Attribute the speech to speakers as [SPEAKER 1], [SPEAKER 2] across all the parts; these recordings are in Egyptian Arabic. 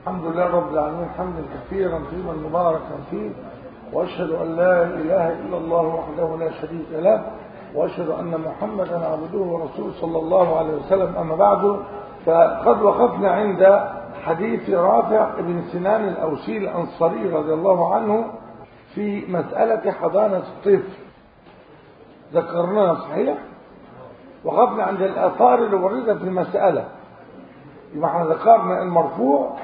[SPEAKER 1] الحمد لله رب العالمين حمدا كثيرا طيبا مباركا فيه واشهد ان لا اله الا الله وحده لا شريك له واشهد ان محمدا عبده ورسوله صلى الله عليه وسلم اما بعد فقد وقفنا عند حديث رافع بن سنان الاوسي الانصاري رضي الله عنه في مساله حضانه الطفل ذكرناها صحيح وقفنا عند الاثار اللي وردت في المساله يبقى احنا ذكرنا المرفوع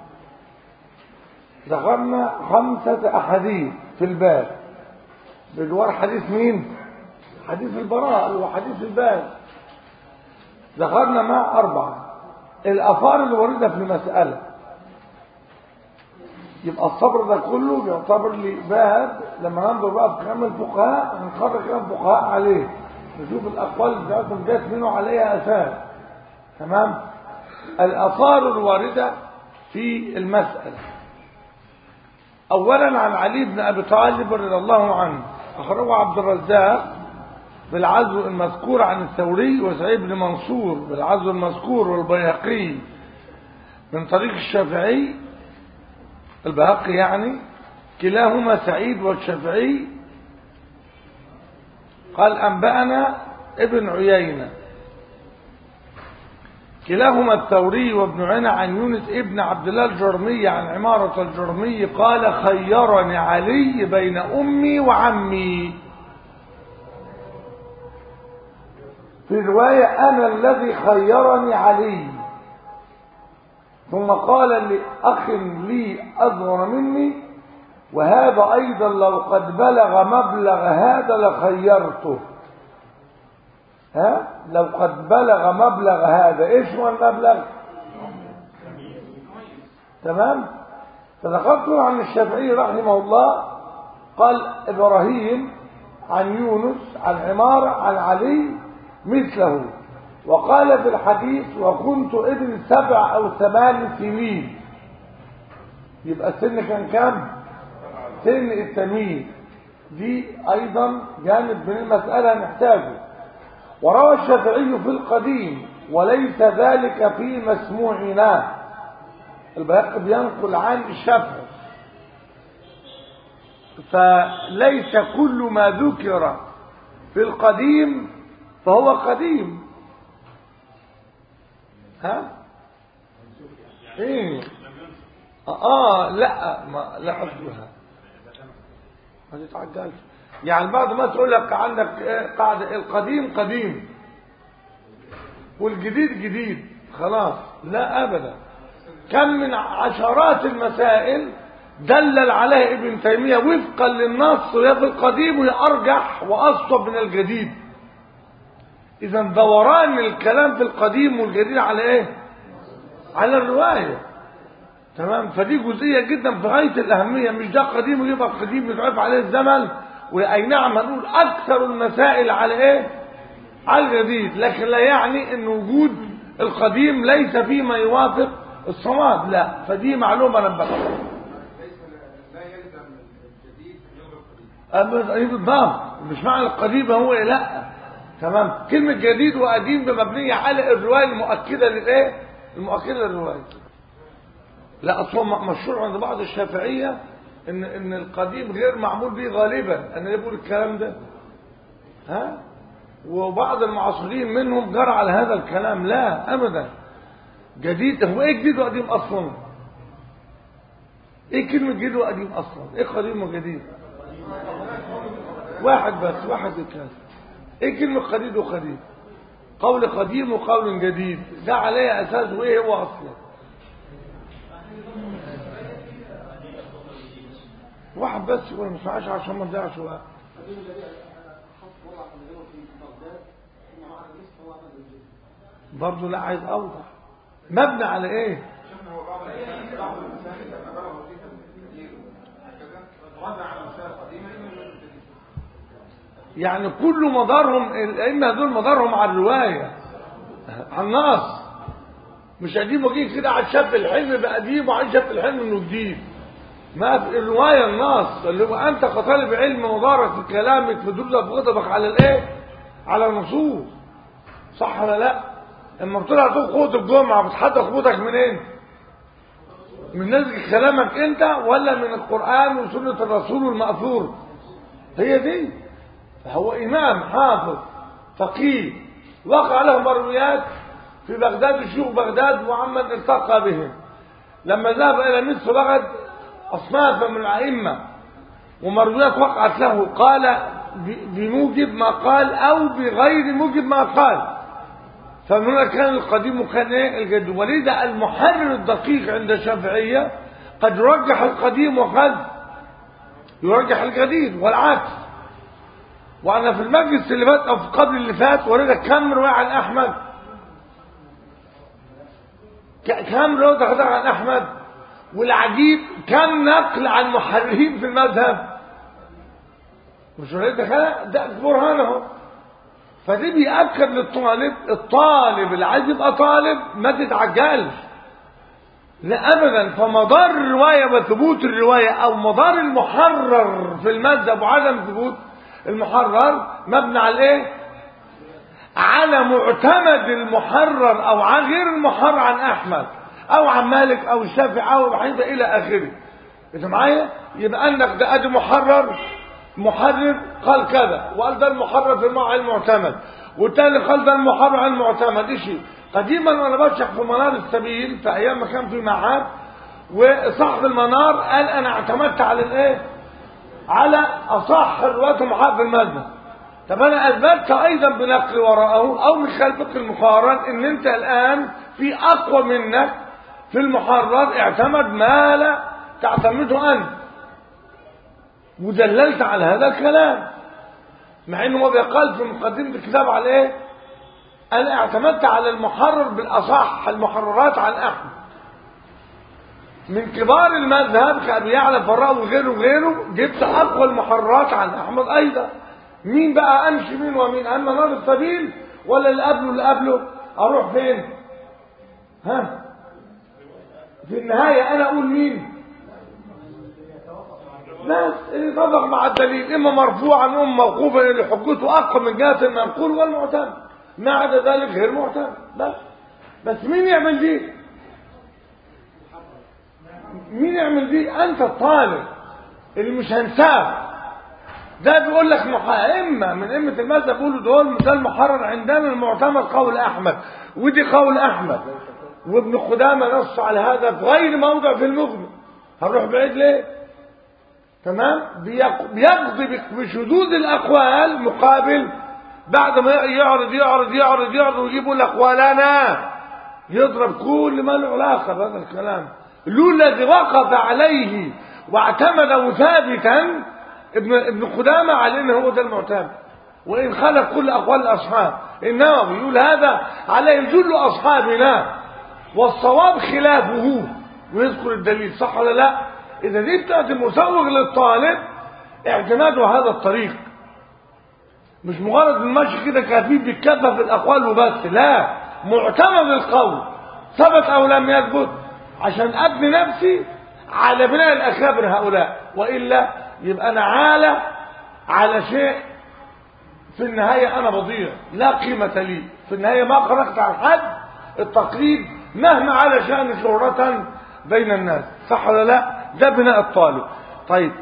[SPEAKER 1] ذكرنا خمسة أحاديث في الباب بجوار حديث مين؟ حديث البراء اللي هو حديث الباب ذكرنا مع أربعة الأثار اللي واردة في المسألة يبقى الصبر ده كله بيعتبر لي باب لما ننظر بقى في كلام الفقهاء هنقرر كلام الفقهاء عليه نشوف الأقوال بتاعتهم جت منه عليها أساس تمام؟ الآثار الواردة في المسألة أولا عن علي بن أبي طالب رضي الله عنه أخرجه عبد الرزاق بالعزو المذكور عن الثوري وسعيد بن منصور بالعزو المذكور والبيهقي من طريق الشافعي البيهقي يعني كلاهما سعيد والشافعي قال أنبأنا ابن عيينة كلاهما الثوري وابن عيينة عن يونس ابن عبد الله الجرمي عن عمارة الجرمي قال خيرني علي بين أمي وعمي في رواية أنا الذي خيرني علي ثم قال لأخ لي أصغر مني وهذا أيضا لو قد بلغ مبلغ هذا لخيرته ها لو قد بلغ مبلغ هذا ايش هو المبلغ تمام فذكرت عن الشافعي رحمه الله قال ابراهيم عن يونس عن عمارة عن علي مثله وقال في الحديث وكنت ابن سبع او ثمان سنين يبقى السن كان كام سن التمييز دي ايضا جانب من المسألة نحتاجه وروى الشافعي في القديم وليس ذلك في مسموعنا البيهقي بينقل عن الشافعي فليس كل ما ذكر في القديم فهو قديم ها ايه اه لا ما لا اصلها ما تتعجلش يعني بعد ما تقول لك عندك قاعدة القديم قديم والجديد جديد خلاص لا أبدا كم من عشرات المسائل دلل عليها ابن تيمية وفقا للنص وهي في القديم وهي أرجح وأصوب من الجديد إذا دوران الكلام في القديم والجديد على إيه؟ على الرواية تمام فدي جزئية جدا في غاية الأهمية مش ده قديم ويبقى قديم يتعرف عليه الزمن واي نعم هنقول اكثر المسائل على ايه على الجديد لكن لا يعني ان وجود القديم ليس فيه ما يوافق الصواب لا فدي معلومه نبهها بالضبط مش معنى القديم هو لا تمام كلمة جديد وقديم مبنية على الرواية المؤكدة للايه المؤكدة للرواية لا اصلا مشهور عند بعض الشافعية ان ان القديم غير معمول به غالبا انا ليه بقول الكلام ده ها وبعض المعاصرين منهم جرى على هذا الكلام لا ابدا جديد هو ايه جديد وقديم اصلا ايه كلمه جديد وقديم اصلا ايه قديم وجديد واحد بس واحد الكلام ايه كلمه قديد وقديم قول قديم وقول جديد ده عليه اساس وايه هو اصلا واحد بس يقول ما اسمعش عشان ما نضيعش وقت برضه لا عايز اوضح مبني على ايه يعني كل مدارهم الائمه دول مدارهم على الروايه على النص مش قديم وجيه كده على شاب الحلم بقى قديم وعلى شاب الحلم انه جديد ما في الرواية النص اللي هو أنت كطالب علم مدارك في كلامك في دروسك في خطبك على الإيه؟ على النصوص صح ولا لا؟ اما بتطلع تقول قوة الجمعة بتحدى قوتك منين؟ من نزل كلامك انت ولا من القرآن وسنة الرسول المأثور هي دي فهو إمام حافظ فقيه وقع له مرويات في بغداد شيوخ بغداد وعمن التقى بهم لما ذهب إلى مصر وجد أصنافا من الأئمة ومرويات وقعت له قال بموجب ما قال أو بغير موجب ما قال فمن هنا كان القديم وكان ايه الجديد ولذا المحرر الدقيق عند الشافعية قد يرجح القديم وقد يرجح الجديد والعكس وانا في المجلس اللي فات او في قبل اللي فات ورينا كم رواية عن احمد كم رواية عن احمد والعجيب كم نقل عن محررين في المذهب مش ورينا كده ده برهانه فدي بيأكد للطالب الطالب اللي عايز يبقى طالب ما تتعجلش لا ابدا فمدار الروايه وثبوت الروايه او مدار المحرر في المذهب وعدم ثبوت المحرر مبني على ايه على معتمد المحرر او عن غير المحرر عن احمد او عن مالك او الشافعي او حنيفه الى اخره انت معايا يبقى انك ده ادي محرر محرر قال كذا وقال ده المحرر في المع المعتمد والتاني قال ده المحرر عن المعتمد شيء قديما وانا بشرح في منار السبيل في ايام ما كان في معاد وصاحب المنار قال انا اعتمدت على الايه على اصح الروايات المحرر في المذهب طب انا اثبتت ايضا بنقل وراءه او من خلال فقه المقارن ان انت الان في اقوى منك في المحرر اعتمد ما لا تعتمده انت ودللت على هذا الكلام مع انه هو بيقال في مقدمه الكتاب على ايه انا اعتمدت على المحرر بالاصح المحررات عن احمد من كبار المذهب كابي يعلى فراء وغيره وغيره جبت اقوى المحررات عن احمد ايضا مين بقى امشي مين ومين اما نار السبيل ولا اللي قبله اللي قبله اروح فين ها في النهايه انا اقول مين ناس يتفق مع الدليل اما مرفوعا اما موقوفا اللي حجته اقوى من جهه المنقول والمعتمد ما عدا ذلك غير معتمد بس بس مين يعمل دي مين يعمل دي انت الطالب اللي مش هنساه ده بيقول لك ائمه من ائمه المذهب بيقولوا دول ده المحرر عندنا المعتمد قول احمد ودي قول احمد وابن قدامه نص على هذا في غير موضع في المغني هنروح بعيد ليه تمام بيقضي بشذوذ الاقوال مقابل بعد ما يعرض يعرض يعرض يعرض ويجيب لك ولنا يضرب كل ما له علاقه بهذا الكلام لولا الذي وقف عليه واعتمده ثابتا ابن ابن قدامه على انه هو ده المعتمد وان خالف كل اقوال الاصحاب النووي يقول هذا عليه جل اصحابنا والصواب خلافه ويذكر الدليل صح ولا لا اذا دي بتاعت المسوغ للطالب اعتماده هذا الطريق مش مجرد المشي كده كفيف بيتكفى في الاقوال وبس لا معتمد القول ثبت او لم يثبت عشان ابني نفسي على بناء الاكابر هؤلاء والا يبقى انا عالة على شيء في النهاية انا بضيع لا قيمة لي في النهاية ما قرأت عن حد التقليد مهما على شأن شهرة بين الناس صح ولا لا ده بناء الطالب طيب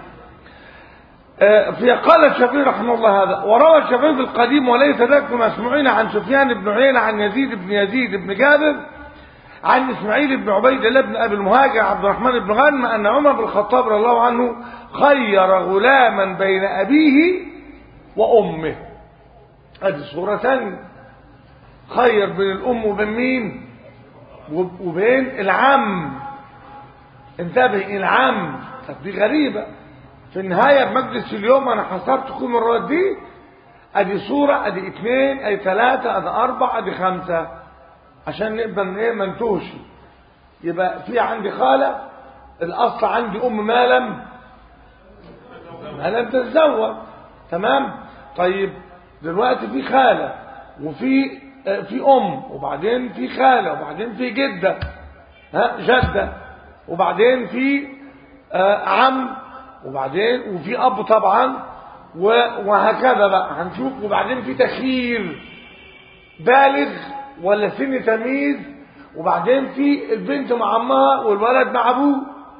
[SPEAKER 1] في قال الشافعي رحمه الله هذا وروى الشافعي في القديم وليس ذلك مسموعين عن سفيان بن عيينة عن يزيد بن يزيد بن جابر عن اسماعيل بن عبيد الله بن ابي المهاجر عبد الرحمن بن غنم ان عمر بن الخطاب رضي الله عنه خير غلاما بين ابيه وامه هذه صورتان خير بين الام وبين مين وبين العم انتبه العم طب دي غريبه في النهاية بمجلس اليوم أنا حصرت كل الروايات دي أدي صورة أدي اثنين أدي ثلاثة أدي أربعة أدي خمسة عشان نقدر إيه ما نتوهش يبقى في عندي خالة الأصل عندي أم ما لم ما لم تتزوج تمام طيب دلوقتي في خالة وفي في أم وبعدين في خالة وبعدين في جدة ها جدة وبعدين في عم وبعدين وفي اب طبعا وهكذا بقى هنشوف وبعدين في تخيير بالغ ولا سن تمييز وبعدين في البنت مع امها والولد مع ابوه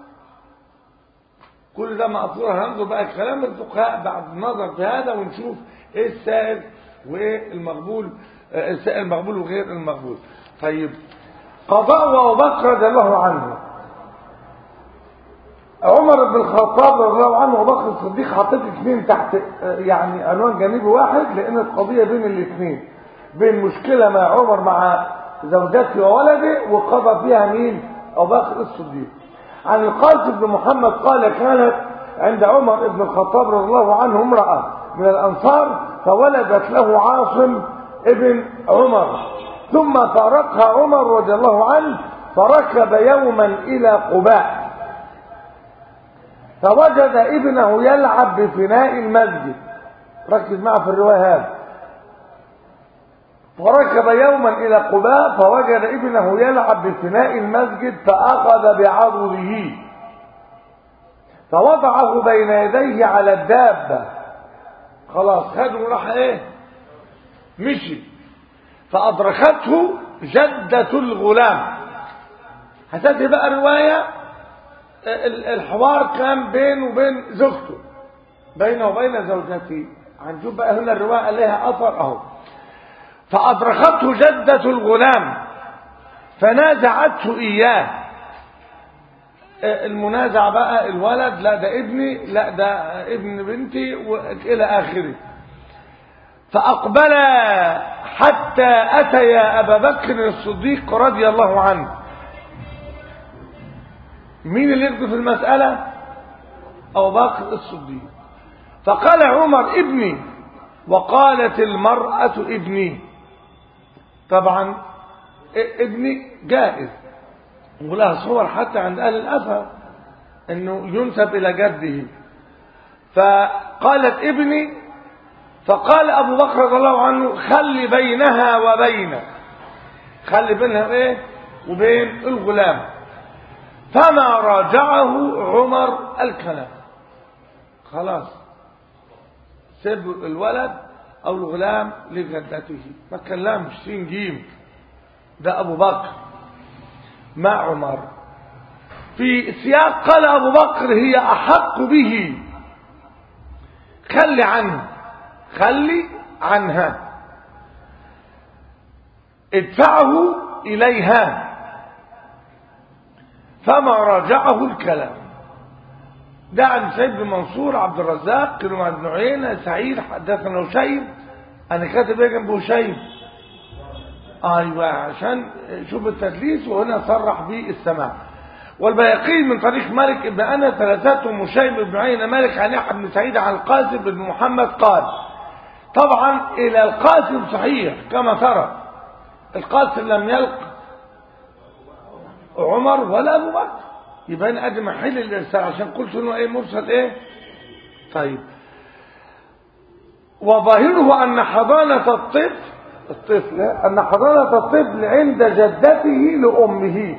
[SPEAKER 1] كل ده مقصور هننظر بقى كلام الفقهاء بعد النظر في هذا ونشوف ايه السائل وايه المقبول آه، السائل المقبول وغير المقبول طيب قضاء ابو بكر رضي الله عنه عمر بن الخطاب رضي الله عنه وابو بكر الصديق حطيت اثنين تحت آه، يعني عنوان جانبي واحد لان القضيه بين الاثنين بين مشكله مع عمر مع زوجته وولده وقضى فيها مين ابو بكر الصديق عن القاسم بن محمد قال كانت عند عمر بن الخطاب رضي الله عنه امراه من الانصار فولدت له عاصم ابن عمر ثم فارقها عمر رضي الله عنه فركب يوما الى قباء فوجد ابنه يلعب بفناء المسجد ركز معه في الرواية هذا فركب يوما إلى قباء فوجد ابنه يلعب بفناء المسجد فأخذ بعضده فوضعه بين يديه على الدابة خلاص خده راح ايه مشي فأدركته جدة الغلام هتاتي بقى رواية الحوار كان بينه وبين زوجته بينه وبين زوجته هنشوف بقى هنا الرواية لها أثر أهو فأدركته جدة الغلام فنازعته إياه المنازع بقى الولد لا ده ابني لا ده ابن بنتي إلى آخره فأقبل حتى أتيا أبا بكر الصديق رضي الله عنه مين اللي يقضي في المسألة أبو بكر الصديق فقال عمر ابني وقالت المرأة ابني طبعا ابني جائز ولها صور حتى عند أهل الأثر أنه ينسب إلى جده فقالت ابني فقال أبو بكر رضي الله عنه خلي بينها وبين خلي بينها ايه وبين الغلام فما راجعه عمر الكلام خلاص سيب الولد او الغلام لجدته ما كلمش سين جيم ده ابو بكر مع عمر في سياق قال ابو بكر هي احق به خلي عنه خلي عنها ادفعه اليها فما راجعه الكلام ده عن سيد بن منصور عبد الرزاق كانوا بن عيينة سعيد حدثنا هشيم انا كاتب ايه جنب هشيم ايوه عشان شوف التدليس وهنا صرح به السماع والبياقي من طريق مالك بن انس ثلاثتهم هشيم بن عيينة مالك عن يحيى بن سعيد عن القاسم بن محمد قال طبعا الى القاسم صحيح كما ترى القاسم لم يلق عمر ولا ابو بكر يبقى انا ادي محل الارسال عشان قلت انه ايه مرسل ايه طيب وظاهره ان حضانه الطفل الطفل ان حضانه الطفل عند جدته لامه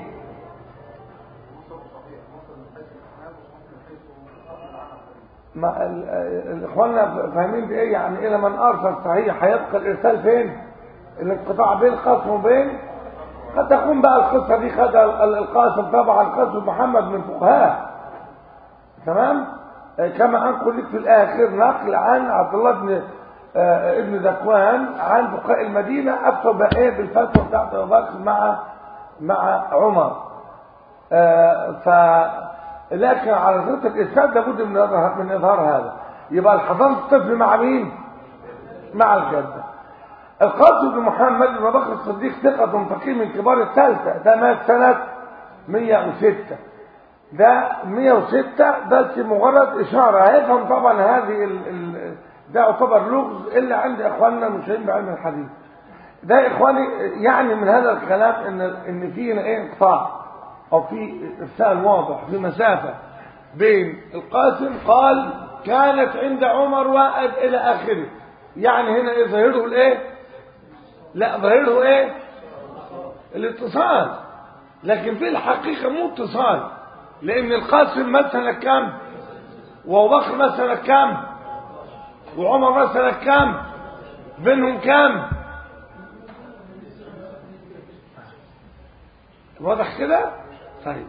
[SPEAKER 1] ما اخواننا فاهمين بايه يعني الى من ارسل صحيح هيبقى الارسال فين الانقطاع بين القسم وبين قد تكون بقى القصة دي خد القاسم طبعا قاسم محمد من فقهاء تمام كما أنقل لك في الآخر نقل عن عبد الله بن ابن ذكوان عن فقهاء المدينة أفتوا بإيه بالفتوى بتاعت أبو بكر مع مع عمر ف لكن على صورة الإسناد لابد من من إظهار هذا يبقى الحضانة الطفل مع مين؟ مع الجدة القاسم بن محمد بن بكر الصديق ثقة فقيه من كبار الثالثة ده مات سنة 106 ده 106 بس مجرد إشارة هيفهم طبعا هذه ال ال ده يعتبر لغز إلا عند إخواننا المشاهير بعلم الحديث ده إخواني يعني من هذا الكلام إن إن في إيه انقطاع أو في إرسال واضح في مسافة بين القاسم قال كانت عند عمر وائد إلى آخره يعني هنا إيه ظاهره الإيه؟ لا ظاهره ايه الاتصال لكن في الحقيقة مو اتصال لان القاسم مثلا كام وابو بكر مثلا كام وعمر مثلا كام بينهم كام واضح كده طيب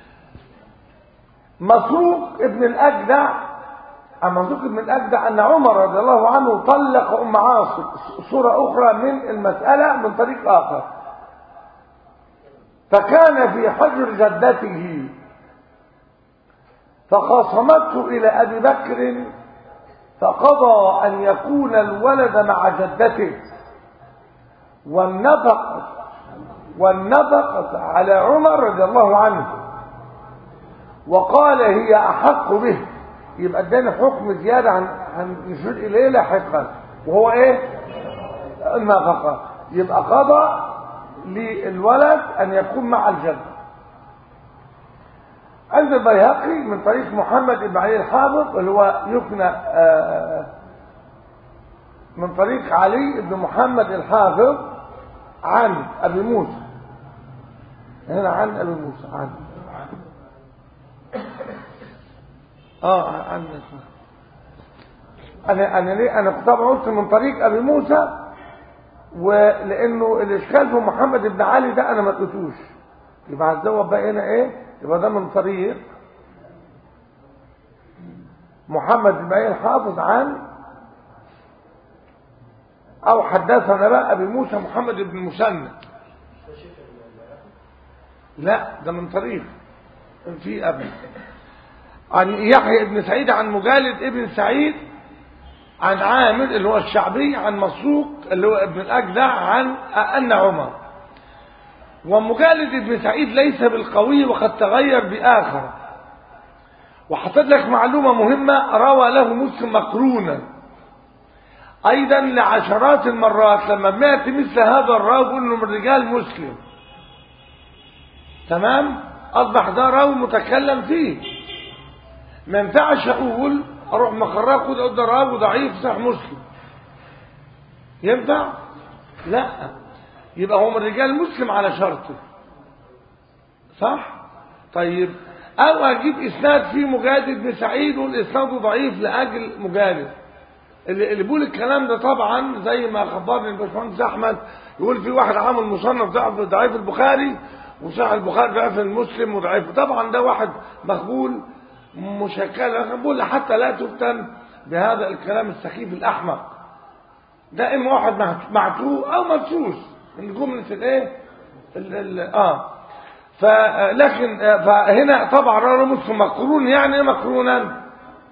[SPEAKER 1] مسروق ابن الأجدع أما مسروق ابن الأجدع أن عمر رضي الله عنه طلق أم عاصم صورة أخرى من المسألة من طريق آخر فكان في حجر جدته فخاصمته إلى أبي بكر فقضى أن يكون الولد مع جدته والنفقة والنفقة على عمر رضي الله عنه وقال هي أحق به يبقى ادانا حكم زيادة عن هنشير إليه لاحقا وهو إيه؟ النفقة يبقى قضى للولد أن يكون مع الجد عند البيهقي من طريق محمد بن علي الحافظ اللي هو يكنى من طريق علي بن محمد الحافظ عن أبي موسى هنا عن أبي موسى عن اه عن انا انا ليه انا طبعا قلت من طريق ابي موسى ولانه الاشكال في محمد بن علي ده انا ما لقيتوش يبقى هتزود بقى هنا ايه يبقى ده من طريق محمد بن علي الحافظ عن او حدثنا بقى ابي موسى محمد بن مسنى لا ده من طريق في ابي عن يحيى بن سعيد عن مجالد ابن سعيد عن عامر اللي هو الشعبي عن مسروق اللي هو ابن الأجدع عن أن عمر ومجالد ابن سعيد ليس بالقوي وقد تغير بآخر وحطيت لك معلومة مهمة روى له مسلم مقرونا أيضا لعشرات المرات لما مات مثل هذا الراوي انه من رجال مسلم تمام أصبح ده راوي متكلم فيه ما ينفعش اقول اروح مقراه خد قد راوي ضعيف صح مسلم ينفع لا يبقى هو من رجال مسلم على شرطه صح طيب او اجيب اسناد فيه مجاهد بن سعيد والاسناد ضعيف لاجل مجاهد اللي اللي بيقول الكلام ده طبعا زي ما خبرني الباشمهندس احمد يقول في واحد عامل مصنف ضعف ضعيف البخاري وصحيح البخاري ضعيف المسلم وضعيف طبعا ده واحد مقبول مشكلة بقول حتى لا تفتن بهذا الكلام السخيف الأحمق ده إما واحد معتوه أو مدسوس من جملة الإيه ال ال آه فلكن فهنا طبعا راى مسلم مقرون يعني ايه مقرونا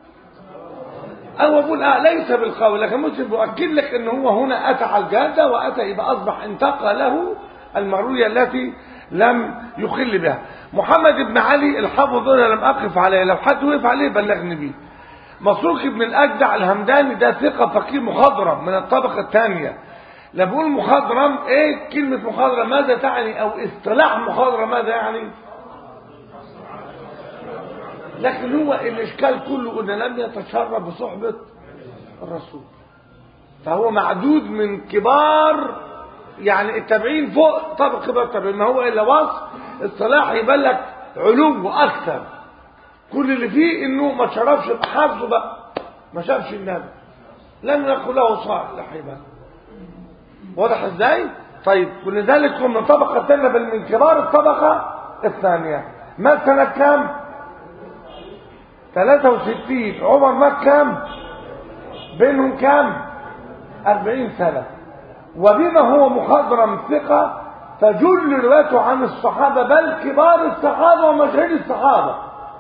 [SPEAKER 1] او اقول آه ليس بالقول لكن مسلم بيؤكد لك ان هو هنا اتى على الجاده واتى يبقى اصبح انتقى له المرويه التي لم يخل بها محمد بن علي الحافظ انا لم اقف عليه لو حد وقف عليه بلغني بيه مسروق بن الاجدع الهمداني ده ثقه فقيه مخضرم من الطبقه الثانيه لا بقول مخضرم ايه كلمه مخضرم ماذا تعني او اصطلاح مخضرم ماذا يعني لكن هو الاشكال كله انه لم يتشرف بصحبه الرسول فهو معدود من كبار يعني التابعين فوق طبق كبار التابعين ما هو الا وصف الصلاح يبان لك علو اكثر كل اللي فيه انه ما شرفش بحافظه بقى ما شافش النبي لم يكن له صالح يبقى واضح ازاي طيب ولذلك هم من طبقه ثانيه بل من كبار الطبقه الثانيه مات سنه كام 63 عمر مات كام بينهم كام 40 سنه وبما هو مخضرم ثقة فجل روايته عن الصحابة بل كبار الصحابة ومشاهير الصحابة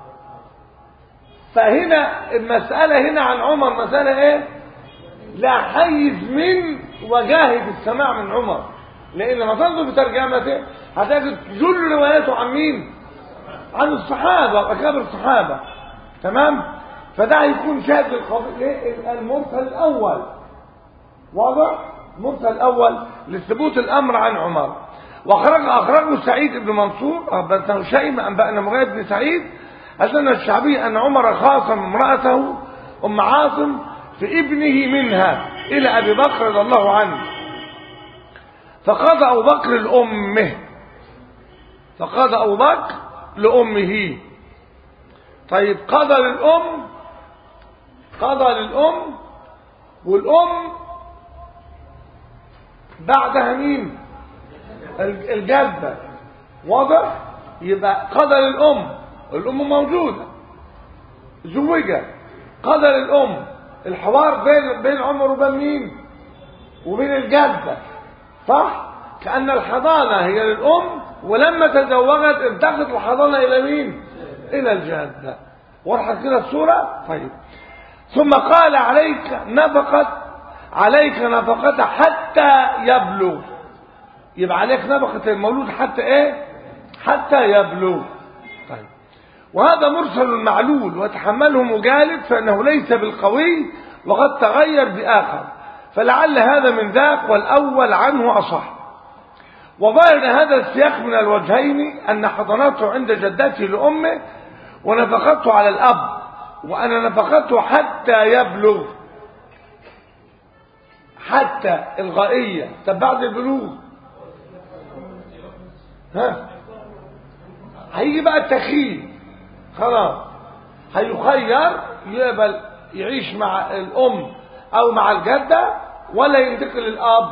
[SPEAKER 1] فهنا المسألة هنا عن عمر مسألة ايه لا حيز من وجاهد السماع من عمر لان لما تنظر في ترجمته هتجد جل رواياته عن مين عن الصحابة وأكابر الصحابة تمام فده هيكون شاهد المرسل الأول واضح المرسل الأول لثبوت الأمر عن عمر وأخرج أخرجه سعيد بن منصور أخبرته شيء أنبأنا مغيب بن سعيد أن الشعبي أن عمر خاصم امرأته أم عاصم في ابنه منها إلى أبي بكر رضي الله عنه فقضى أبو بكر لأمه فقضى أبو بكر لأمه طيب قضى للأم قضى للأم والأم بعدها مين الجدة واضح يبقى قدر الام الام موجوده زوجت قدر الام الحوار بين بين عمر وبين مين وبين الجده صح كأن الحضانة هي للأم ولما تزوجت انتقلت الحضانة إلى مين إلى الجدة وضحت كده الصورة طيب ثم قال عليك نفقة عليك نفقته حتى يبلغ يبقى عليك نفقة المولود حتى ايه حتى يبلغ طيب وهذا مرسل معلول وتحمله مجالد فانه ليس بالقوي وقد تغير باخر فلعل هذا من ذاك والاول عنه اصح وظاهر هذا السياق من الوجهين ان حضانته عند جدته لامه ونفقته على الاب وان نفقته حتى يبلغ حتى الغائية طب بعد البلوغ ها هيجي بقى التخيير خلاص هيخير يقبل يعيش مع الأم أو مع الجدة ولا ينتقل للأب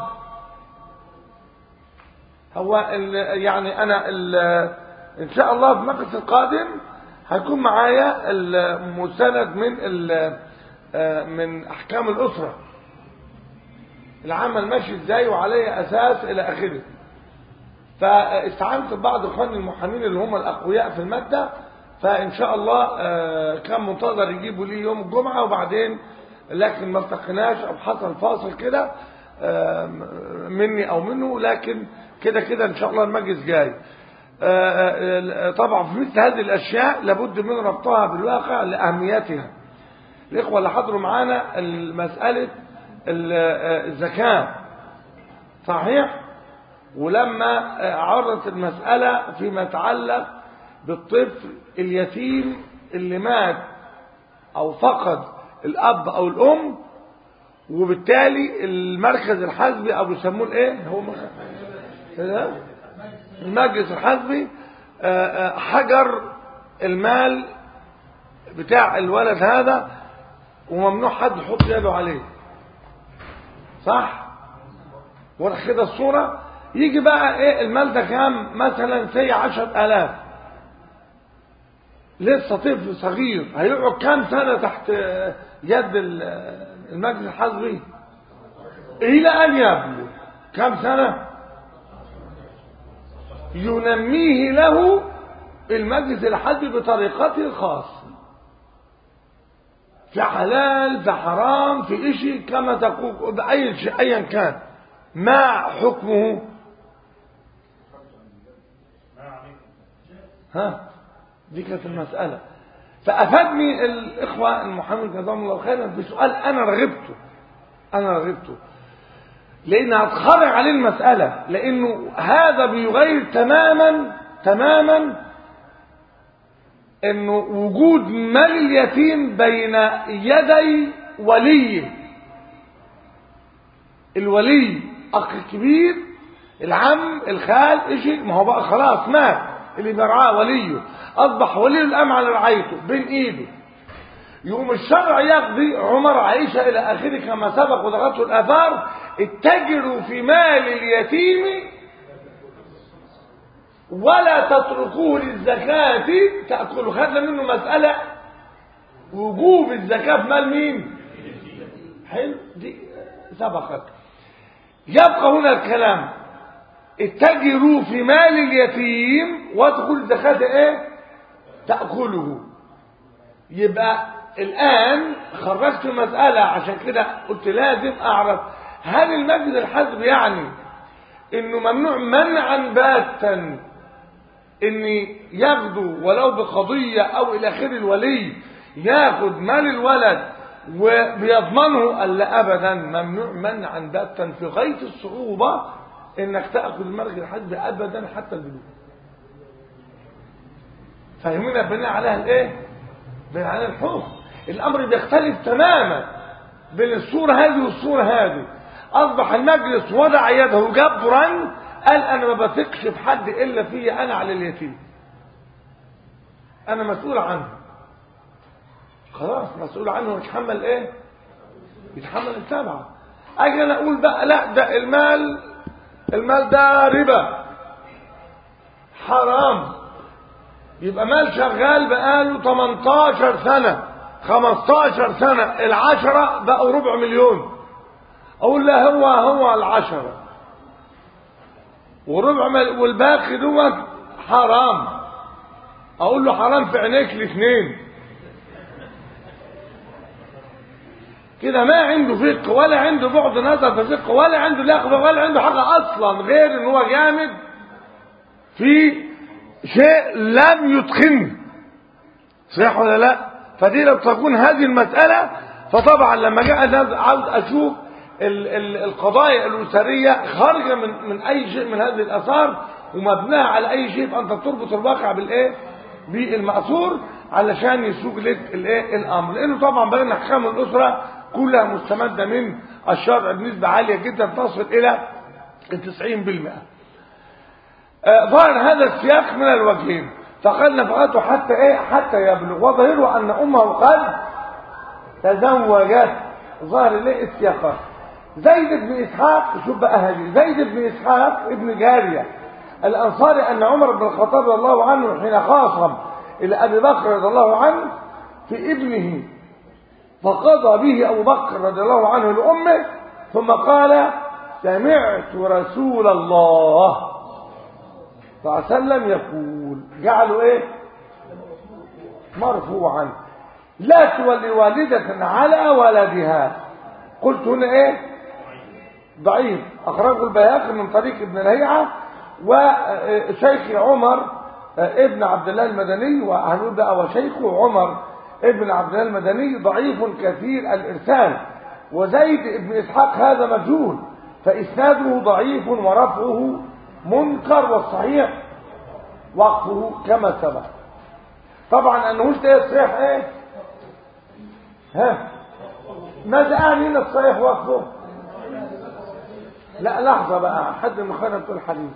[SPEAKER 1] هو يعني أنا إن شاء الله في المقص القادم هيكون معايا المستند من من أحكام الأسرة العمل ماشي ازاي وعليه اساس الى اخره فاستعنت ببعض اخواني المحامين اللي هم الاقوياء في الماده فان شاء الله كان منتظر يجيبوا لي يوم الجمعه وبعدين لكن ما التقيناش او حصل فاصل كده مني او منه لكن كده كده ان شاء الله المجلس جاي طبعا في مثل هذه الاشياء لابد من ربطها بالواقع لاهميتها الاخوه اللي حضروا معانا المساله الزكاة صحيح ولما عرضت المسألة فيما يتعلق بالطفل اليتيم اللي مات أو فقد الأب أو الأم وبالتالي المركز الحزبي أو بيسموه الايه هو المجلس الحزبي حجر المال بتاع الولد هذا وممنوع حد يحط يده عليه صح واضح كده الصورة يجي بقى ايه المال ده كام مثلا سي عشر الاف لسه طفل صغير هيقعد كام سنة تحت يد المجلس الحزبي الى ان يبلغ كام سنة ينميه له المجلس الحزبي بطريقته الخاصة في حلال في حرام في إشي كما تقول بأي شيء أيا كان ما حكمه ها دي كانت المسألة فأفادني الإخوة المحمد جزاهم الله خيرا بسؤال أنا رغبته أنا رغبته لأن هتخرج عليه المسألة لأنه هذا بيغير تماما تماما انه وجود مال اليتيم بين يدي وليه الولي اخ كبير العم الخال ايش ما هو بقى خلاص مات اللي بيرعاه وليه اصبح ولي الام على رعايته بين ايده يقوم الشرع يقضي عمر عائشه الى اخره كما سبق وضغطه الاثار اتجروا في مال اليتيم ولا تتركوه للزكاة تأكلوا خدنا منه مسألة وجوب الزكاة في مال مين حلو دي سبقت يبقى هنا الكلام اتجروا في مال اليتيم وادخل الزكاة ايه تأكله يبقى الآن خرجت مسألة عشان كده قلت لازم أعرف هل المجلس الحزب يعني انه ممنوع منعا باتا ان ياخدوا ولو بقضية او الى اخره الولي ياخد مال الولد وبيضمنه قال لا ابدا ممنوع منعا باتا في غاية الصعوبة انك تاخذ المرج الحد ابدا حتى البلوغ فاهمين بناء عليها الايه بناء عليها الحكم الامر بيختلف تماما بين الصورة هذه والصورة هذه اصبح المجلس وضع يده جبرا قال انا ما بثقش في حد الا فيا انا على اليتيم انا مسؤول عنه خلاص مسؤول عنه ويتحمل ايه يتحمل التبعه اجي انا اقول بقى لا ده المال المال ده ربا حرام يبقى مال شغال بقاله 18 سنة 15 سنة العشرة بقوا ربع مليون اقول لا هو هو العشرة وربع مل... والباقي دوت حرام اقول له حرام في عينيك الاثنين كده ما عنده فقه ولا عنده بعد نظر في فقه ولا عنده لغة ولا عنده حاجة اصلا غير ان هو جامد في شيء لم يتقنه صح ولا لا فدي لو تكون هذه المسألة فطبعا لما جاء عاوز اشوف ال ال القضايا الأسرية خارجة من, من أي شيء من هذه الآثار ومبناها على أي شيء فأنت تربط الواقع بالإيه؟ بالمأثور علشان يسوق لك الإيه؟ الأمر لأنه طبعا بين أحكام الأسرة كلها مستمدة من الشرع بنسبة عالية جدا تصل إلى 90% آه ظاهر هذا السياق من الوجهين فقد نفقته حتى إيه؟ حتى يبلغ وظاهره أن أمه قد تزوجت ظاهر ليه السياقات زيد بن إسحاق شوف بقى هذه زيد بن إسحاق ابن جارية الأنصاري أن عمر بن الخطاب رضي الله عنه حين خاصم إلى أبي بكر رضي الله عنه في ابنه فقضى به أبو بكر رضي الله عنه لأمه ثم قال سمعت رسول الله صلى الله عليه وسلم يقول جعلوا ايه مرفوعا لا تولي والدة على ولدها قلت هنا ايه ضعيف اخرجه البيهقي من طريق ابن لهيعة وشيخ عمر ابن عبد الله المدني وهنقول بقى وشيخه عمر ابن عبد الله المدني ضعيف كثير الارسال وزيد ابن اسحاق هذا مجهول فاسناده ضعيف ورفعه منكر والصحيح وقفه كما سبق طبعا انه مش ده الصحيح ايه ها ماذا يعني هنا الصحيح وقفه لا لحظة بقى حد من خيرنا بتقول حديث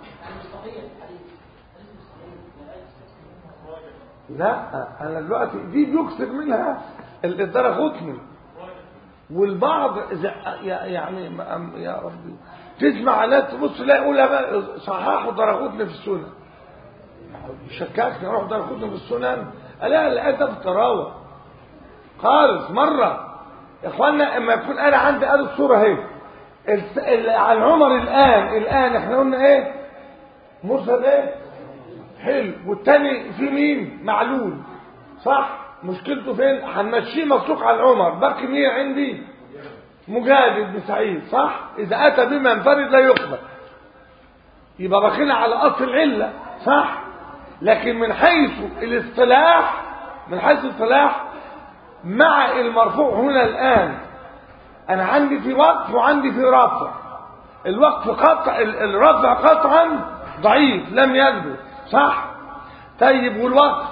[SPEAKER 1] لا انا دلوقتي دي بيكسر منها الدرجة غطني والبعض يعني يا ربي تسمع ناس تبص لا يقول صححوا درجتنا في السنن شكاكني اروح درجتنا في السنن لا لا ده التراوح خالص مرة يا اخوانا اما يكون انا عندي ادي الصورة اهي عن عمر الان الان احنا قلنا ايه مرسل ايه حلو والتاني في مين معلول صح مشكلته فين هنمشيه مسلوق على عمر باقي مين عندي مجاهد بن سعيد صح اذا اتى بما ينفرد لا يقبل يبقى باقينا على اصل العله صح لكن من حيث الاصطلاح من حيث الاصطلاح مع المرفوع هنا الان انا عندي في وقف وعندي في رفع الوقف قطع الرفع قطعا ضعيف لم يثبت صح طيب والوقف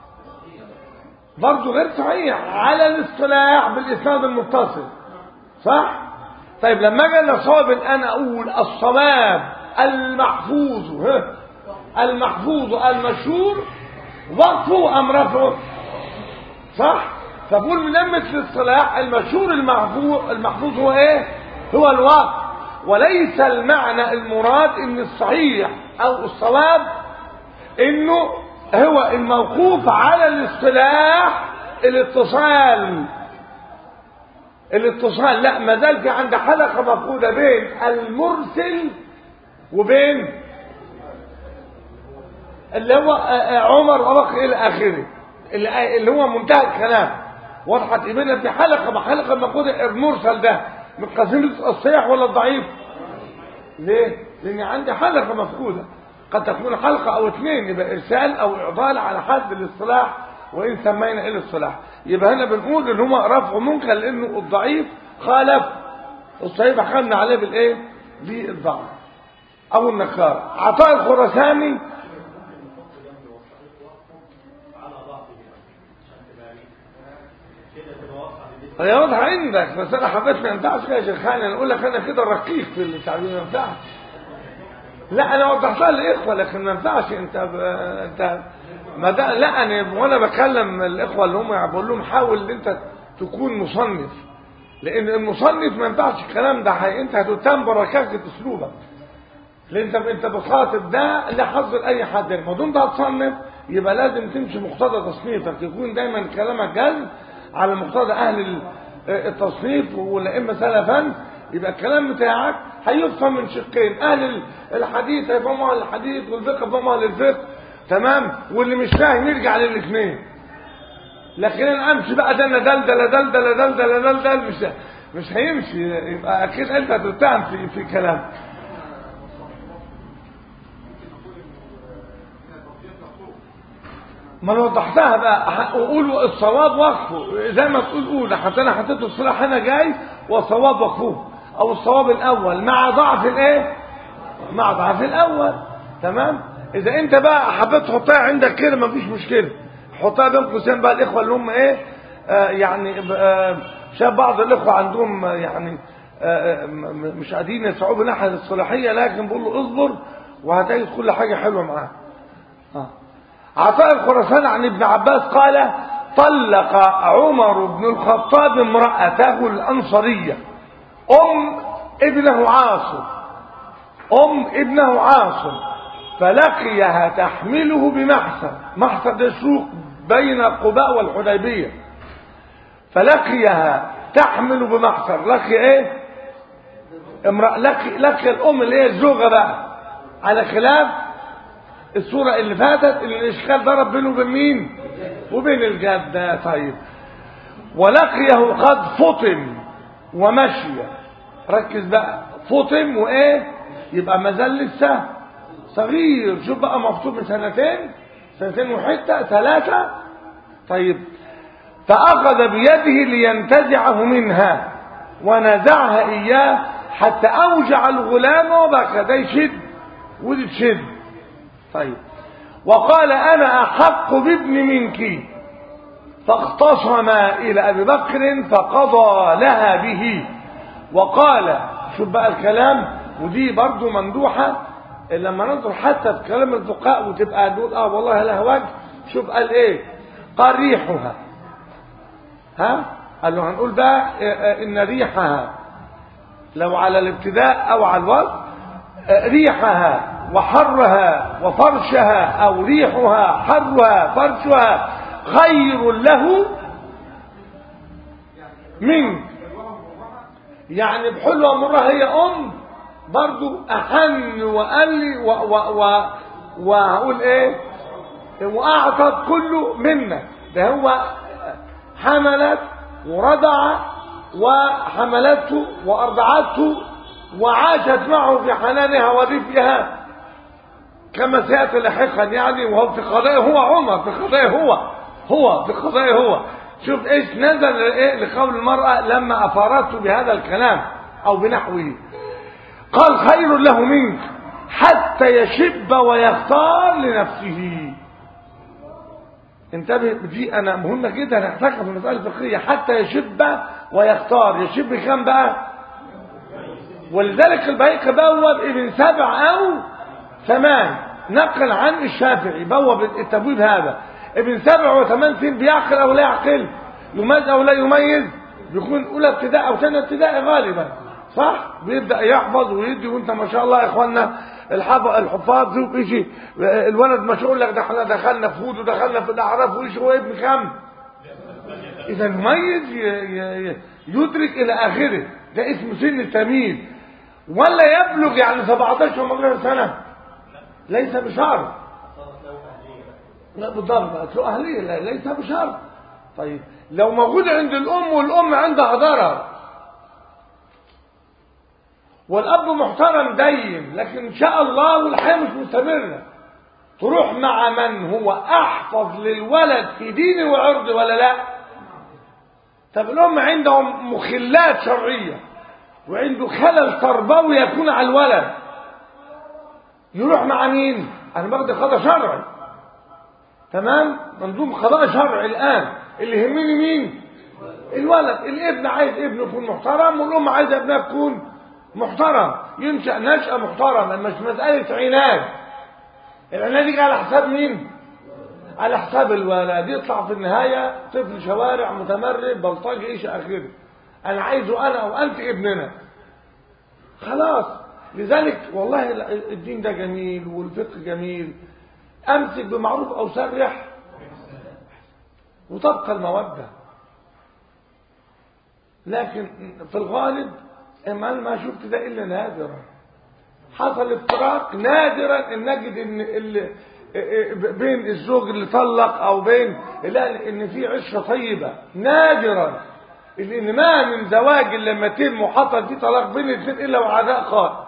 [SPEAKER 1] برضه غير صحيح على الاصطلاح بالاسناد المتصل صح طيب لما اجي لصواب انا اقول الصواب المحفوظ ها المحفوظ المشهور وقفه ام رفعه صح فقول من نمة الاصطلاح المشهور المحفوظ المحفوظ هو ايه هو الوقف وليس المعنى المراد ان الصحيح او الصواب انه هو الموقوف على الاصطلاح الاتصال الاتصال لا ما زال في عند حلقة مفقودة بين المرسل وبين اللي هو عمر وبقي الى اخره اللي هو منتهى الكلام وضحت ايماننا في حلقة ما حلقة مفقودة المرسل ده من قسيمة الصحيح ولا الضعيف ليه لان عندي حلقة مفقودة قد تكون حلقة او اثنين يبقى ارسال او اعضال على حد الاصطلاح وان سمينا الى الصلاح يبقى هنا بنقول ان هو رفع منكر لانه الضعيف خالف الصحيح حكمنا عليه بالايه بالضعف او النكار عطاء الخراساني هي واضحة عندك بس انا حبيت ما ينفعش كده يا شيخاني انا اقول لك انا كده رقيق في التعبير ما ينفعش لا انا وضحتها للاخوه لكن ما ينفعش انت ب... انت ما ده لا انا وانا بكلم الاخوه اللي هم بقول لهم حاول ان انت تكون مصنف لان المصنف ما ينفعش الكلام ده حي... انت هتتهم بركاكه اسلوبك لان انت انت بخاطب ده لحظ اي حد ما دام ده هتصنف يبقى لازم تمشي مقتضى تصنيفك يكون دايما كلامك جاز على مقتضى اهل ال- التصنيف والائمه سلفا يبقى الكلام بتاعك هيفهم من شقين اهل ال- الحديث هيفهموا اهل الحديث والفقه يفهموا اهل الفقه تمام واللي مش فاهم يرجع للاثنين لكن انا امشي بقى ده انا دلدل دلدل دلدل دلدل مش مش هيمشي يبقى اكيد انت هتتهم في في كلام ما انا وضحتها بقى ح- وقول الصواب وقفه زي ما تقول قول حتى انا حطيت الصلاح هنا جاي والصواب وقفوه او الصواب الاول مع ضعف الايه مع ضعف الاول تمام اذا انت بقى حبيت تحطها عندك كده مفيش مشكله حطها بين قوسين بقى الاخوه اللي هم ايه آه يعني آه شاف بعض الاخوه عندهم آه، يعني آه آه، م- م- مش قادرين يسعوا بناحيه الصلاحيه لكن بقول له اصبر وهتجد كل حاجه حلوه معاه آه. عطاء الخراسان عن ابن عباس قال طلق عمر بن الخطاب امرأته الأنصرية أم ابنه عاصم أم ابنه عاصم فلقيها تحمله بمحسن محسن ده سوق بين قباء والحديبية فلقيها تحمل بمحسن لقي ايه امرأة لقي, لقي الأم اللي هي الزوجة بقى على خلاف الصورة اللي فاتت اللي الإشكال ضرب بينه وبين مين وبين الجدة طيب ولقيه قد فطم ومشي ركز بقى فطم وإيه يبقى ما زال لسه صغير شوف بقى مفطوم من سنتين سنتين وحتة ثلاثة طيب فأخذ بيده لينتزعه منها ونزعها إياه حتى أوجع الغلام وبكى ده يشد ودي تشد طيب وقال أنا أحق بابن منك فاختصم إلى أبي بكر فقضى لها به وقال شوف بقى الكلام ودي برضو ممدوحة لما ننظر حتى في كلام الفقهاء وتبقى نقول اه والله لها وجه شوف قال ايه قال ريحها ها قال له هنقول بقى ان ريحها لو على الابتداء او على الوقت ريحها وحرها وفرشها او ريحها حرها فرشها خير له منك يعني بحلوة مرة هي ام برضو احن وقال لي و و و وهقول ايه واعطت كله منك ده هو حملت ورضع وحملته وارضعته وعاشت معه في حنانها ورفقها كما سياتي لاحقا يعني وهو في قضائه هو عمر في قضائه هو هو في قضائه هو شوف ايش نزل ايه لقول المرأة لما افارته بهذا الكلام او بنحوه قال خير له منك حتى يشب ويختار لنفسه انتبه دي انا مهمة جدا هنحتاجها في المسألة الفقهية حتى يشب ويختار يشب كم بقى ولذلك البيق بوب ابن سبع او ثمان نقل عن الشافعي بوب التبويب هذا ابن سبع وثمان سنين بيعقل او لا يعقل يميز او لا يميز بيكون اولى ابتداء او ثانيه ابتداء غالبا صح بيبدا يحفظ ويدي وانت ما شاء الله يا اخوانا الحفظ الحفاظ ذوق ايشي الولد ما يقول لك دخلنا دخلنا في هود ودخلنا في الاعراف وايش هو ابن كم اذا مميز يدرك الى اخره ده اسمه سن التمييز ولا يبلغ يعني 17 و سنه ليس بشرط لا بالضبط له اهليه لا ليس بشرط طيب لو موجود عند الام والام عندها ضرر والاب محترم دين لكن ان شاء الله والحياه مش مستمره تروح مع من هو احفظ للولد في دينه وعرضه ولا لا طب الام عندهم مخلات شرعيه وعنده خلل تربوي يكون على الولد يروح مع مين انا باخد قضاء شرعي تمام منظوم قضاء شرعي الان اللي يهمني مين الولد الابن عايز ابنه يكون محترم والام عايزه ابنها تكون محترم ينشا نشاه محترمه مش مساله عناد العناد يجي على حساب مين على حساب الولد يطلع في النهايه طفل شوارع متمرد بلطجي ايش اخره انا عايزه انا او انت ابننا خلاص لذلك والله الدين ده جميل والفقه جميل امسك بمعروف او سرح وتبقى الموده لكن في الغالب اما ما شفت ده الا نادرا حصل افتراق نادرا ان نجد ان اللي بين الزوج اللي طلق او بين لا ان في عشره طيبه نادرا لان ما من زواج لما يتم وحصل فيه طلاق بين الاثنين الا وعداء قائم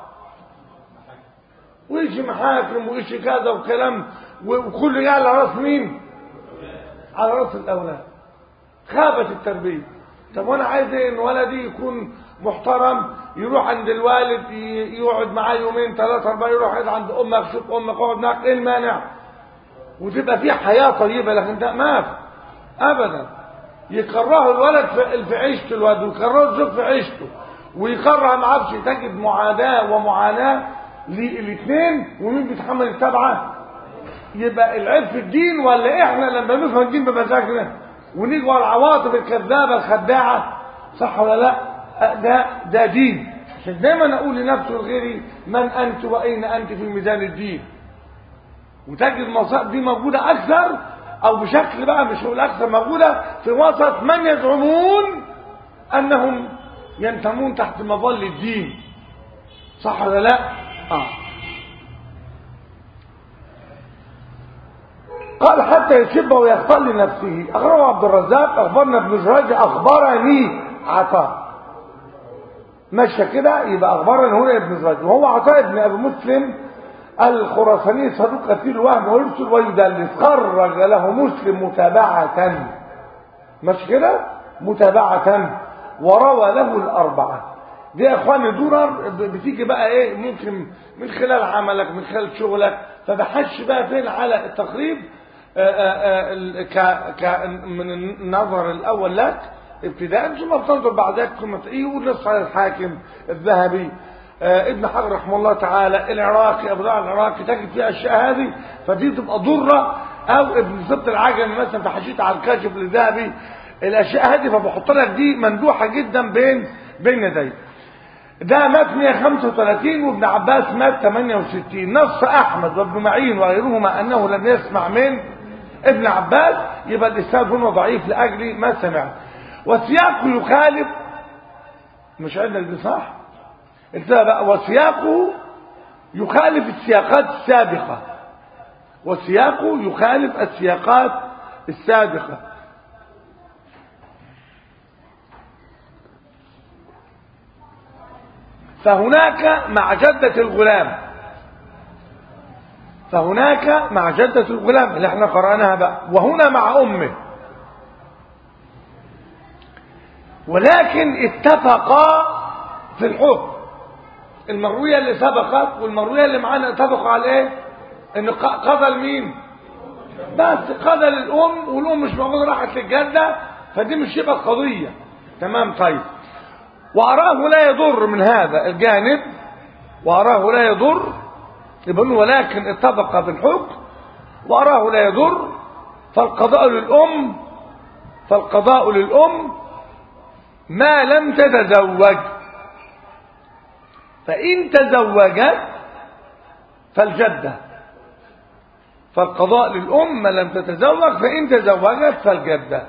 [SPEAKER 1] ويجي محاكم ويجي كذا وكلام وكل جاي على راس مين على راس الاولاد خابت التربيه طب وانا عايز ايه ان ولدي يكون محترم يروح عند الوالد يقعد معاه يومين ثلاثة أربعة يروح يقعد عند أمك شوف أمك اقعد معاك إيه المانع؟ وتبقى في حياة طيبة لكن ده ما في أبدا يكرهه الولد في عيشته الولد ويكرهه الزوج في عيشته ويكره ما اعرفش تجد معاداة ومعاناة للاثنين ومين بيتحمل التبعة؟ يبقى العيب في الدين ولا احنا لما نفهم الدين بمزاجنا ونيجي على العواطف الكذابة الخداعة صح ولا لا؟ ده ده دين عشان دايما اقول لنفسي ولغيري من انت واين انت في ميزان الدين وتجد المصائب دي موجوده اكثر او بشكل بقى مش هقول اكثر موجوده في وسط من يزعمون انهم ينتمون تحت مظل الدين صح ولا لا اه قال حتى يسب ويختار لنفسه اخبره عبد الرزاق اخبرنا ابن جراج اخبرني عطاء ماشيه كده يبقى اخبرنا هنا ابن زرج وهو عطاء بن ابي مسلم الخراساني صدوق كثير الوهم ويرسل ويدلس خرج له مسلم متابعة مش كده متابعة وروى له الأربعة دي يا اخواني درر بتيجي بقى ايه ممكن من خلال عملك من خلال شغلك فبحش بقى فين على التقريب ك ك من النظر الاول لك ابتداء ثم بتنظر بعد ذلك ثم ايه ونص على الحاكم الذهبي آه ابن حجر رحمه الله تعالى العراقي ابو دعاء العراقي تجد فيها الاشياء هذه فدي تبقى ضره او ابن سبت العجمي مثلا فحشيت على الكاشف الذهبي الاشياء هذه فبحط لك دي مندوحه جدا بين بين يدي ده مات 135 وابن عباس مات 68 نص احمد وابن معين وغيرهما انه لم يسمع من ابن عباس يبقى الاسناد هنا ضعيف لاجل ما سمع وسياقه يخالف مش عندك دي صح انت بقى وسياقه يخالف السياقات السابقة وسياقه يخالف السياقات السابقة فهناك مع جدة الغلام فهناك مع جدة الغلام اللي احنا قرأناها بقى وهنا مع أمه ولكن اتفقا في الحكم المروية اللي سبقت والمروية اللي معانا اتفقوا على ايه ان قضى لمين بس قضى للام والام مش موجوده راحت للجده فدي مش يبقى قضيه تمام طيب واراه لا يضر من هذا الجانب واراه لا يضر يقول ولكن اتفق في الحكم واراه لا يضر فالقضاء للام فالقضاء للام ما لم تتزوج فإن تزوجت فالجدة فالقضاء للأم ما لم تتزوج فإن تزوجت فالجدة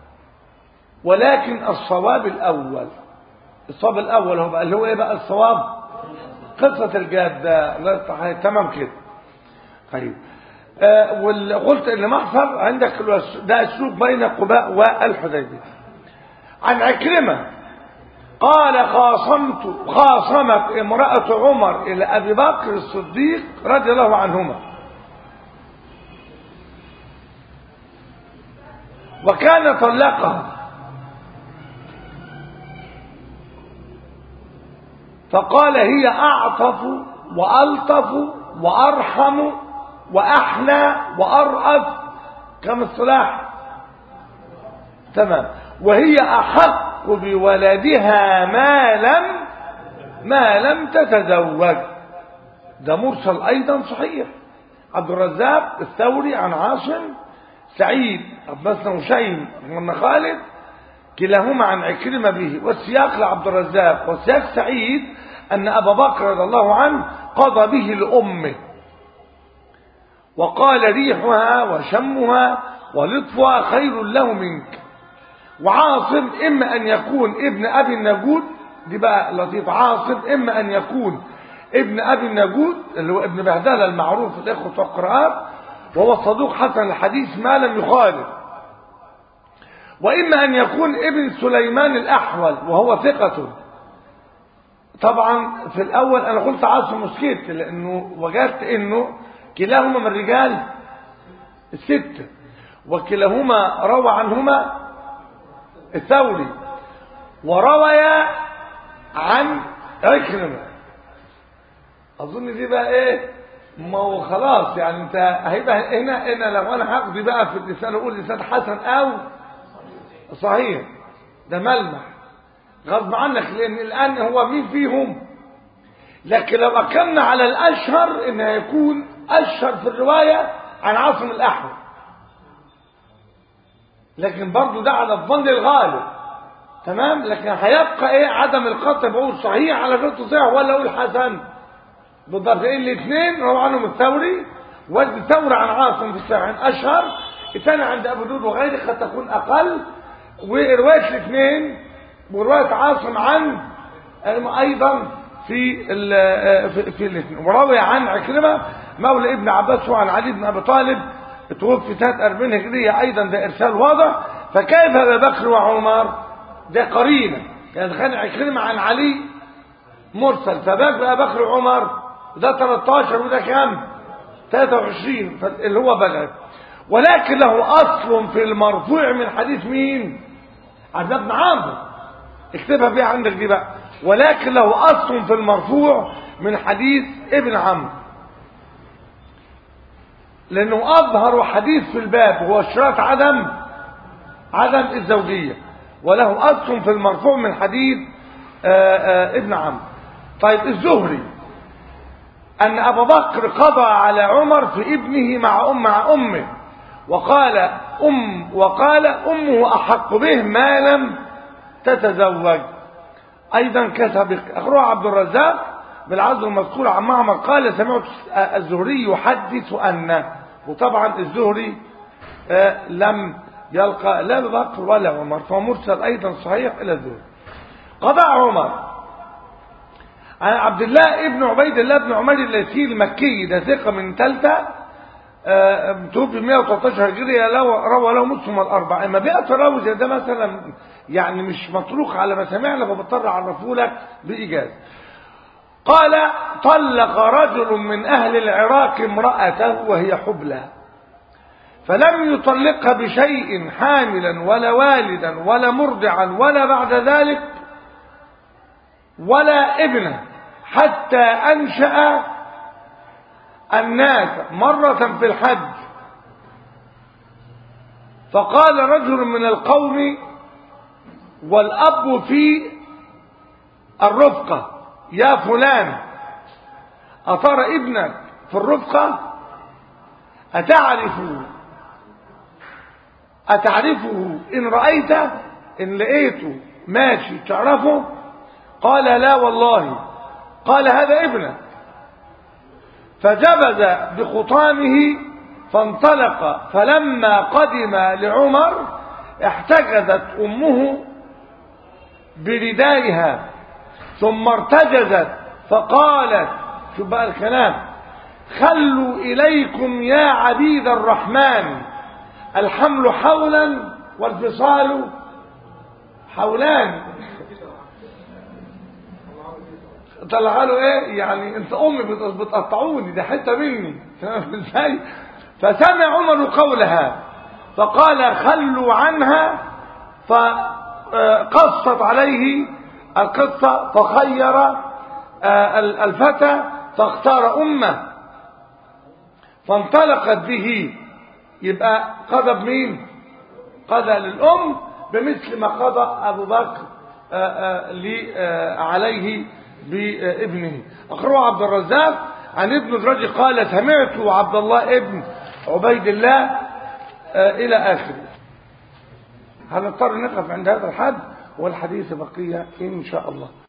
[SPEAKER 1] ولكن الصواب الأول الصواب الأول هو بقى اللي هو إيه بقى الصواب قصة الجدة تمام كده طيب آه وقلت ان محفر عندك ده السوق بين قباء والحديبيه عن عكرمه قال خاصمت خاصمت امرأة عمر إلى أبي بكر الصديق رضي الله عنهما وكان طلقها فقال هي أعطف وألطف وأرحم وأحنى وأرأف كم الصلاح تمام وهي أحق بولدها ما لم ما لم تتزوج ده مرسل ايضا صحيح عبد الرزاق الثوري عن عاصم سعيد عباس هشيم بن خالد كلاهما عن عكرمة به والسياق لعبد الرزاق والسياق سعيد أن أبا بكر رضي الله عنه قضى به لأمه وقال ريحها وشمها ولطفها خير له منك وعاصم إما أن يكون ابن أبي النجود دي بقى لطيف عاصم إما أن يكون ابن أبي النجود اللي هو ابن بهدلة المعروف في الإخوة والقراءات وهو الصدوق حسن الحديث ما لم يخالف وإما أن يكون ابن سليمان الأحول وهو ثقة طبعا في الأول أنا قلت عاصم وسكت لأنه وجدت أنه كلاهما من رجال الستة وكلاهما روى عنهما الثوري وروي عن عكرمة أظن دي بقى إيه ما هو خلاص يعني أنت هيبقى هنا هنا لو أنا هقضي بقى في اللسان أقول لسان حسن أو صحيح ده ملمح غصب عنك لأن الآن هو مين فيهم لكن لو أكلنا على الأشهر إن هيكون أشهر في الرواية عن عاصم الأحمر لكن برضو ده على الظن الغالب تمام لكن هيبقى ايه عدم القطع بقول صحيح على شرط صحيح ولا اقول حسن بالضبط ايه الاثنين روى عنهم الثوري والثوري عن عاصم في الصحيح اشهر الثاني عند ابو داود وغيره قد تكون اقل وروايه الاثنين وروايه عاصم عن ايضا في في, في الاثنين وروي عن عكرمه مولى ابن عباس وعن علي بن ابي طالب توفي سنه 40 هجريه ايضا ده ارسال واضح فكيف ابا بكر وعمر ده قرينه كان خان عكرمه عن علي مرسل فباك بقى بكر وعمر ده 13 وده كام 23 اللي هو بلغ ولكن له اصل في المرفوع من حديث مين عبد بن عمرو اكتبها بيها عندك دي بقى ولكن له اصل في المرفوع من حديث ابن عمرو لانه اظهر حديث في الباب هو اشتراط عدم عدم الزوجيه وله اصل في المرفوع من حديث آآ آآ ابن عمرو طيب الزهري ان ابا بكر قضى على عمر في ابنه مع ام مع امه وقال ام وقال امه احق به ما لم تتزوج ايضا كسب اخوه عبد الرزاق بالعرض المذكور عن معمر قال سمعت الزهري يحدث ان وطبعا الزهري لم يلقى لا بكر ولا عمر فمرسل ايضا صحيح الى الزهري قضاء عمر عن عبد الله ابن عبيد الله بن عمر الليثي المكي ده ثقه من ثالثه توفي 113 هجريه روى له مسلم الاربعه اما بيئه الراوي زي ده مثلا يعني مش مطروق على مسامعنا فبضطر اعرفه لك بايجاز قال طلق رجل من اهل العراق امراته وهي حبلى فلم يطلقها بشيء حاملا ولا والدا ولا مرضعا ولا بعد ذلك ولا ابنه حتى انشا الناس مرة في الحج فقال رجل من القوم والأب في الرفقة يا فلان أترى ابنك في الرفقة أتعرف أتعرفه إن رأيته إن لقيته ماشي تعرفه قال لا والله قال هذا ابنك فجبز بخطامه فانطلق فلما قدم لعمر احتجزت امه بردائها ثم ارتجزت فقالت شوف بقى الكلام خلوا اليكم يا عبيد الرحمن الحمل حولا والفصال حولان طلع له ايه يعني انت امي بتقطعوني ده حته مني فاهم ازاي فسمع عمر قولها فقال خلوا عنها فقصت عليه القصة فخير الفتى فاختار امه فانطلقت به يبقى قضى بمين قضى للام بمثل ما قضى ابو بكر عليه بابنه أخرجه عبد الرزاق عن ابن الرجل قال سمعت عبد الله ابن عبيد الله إلى آخره هنضطر نقف عند هذا الحد والحديث بقية إن شاء الله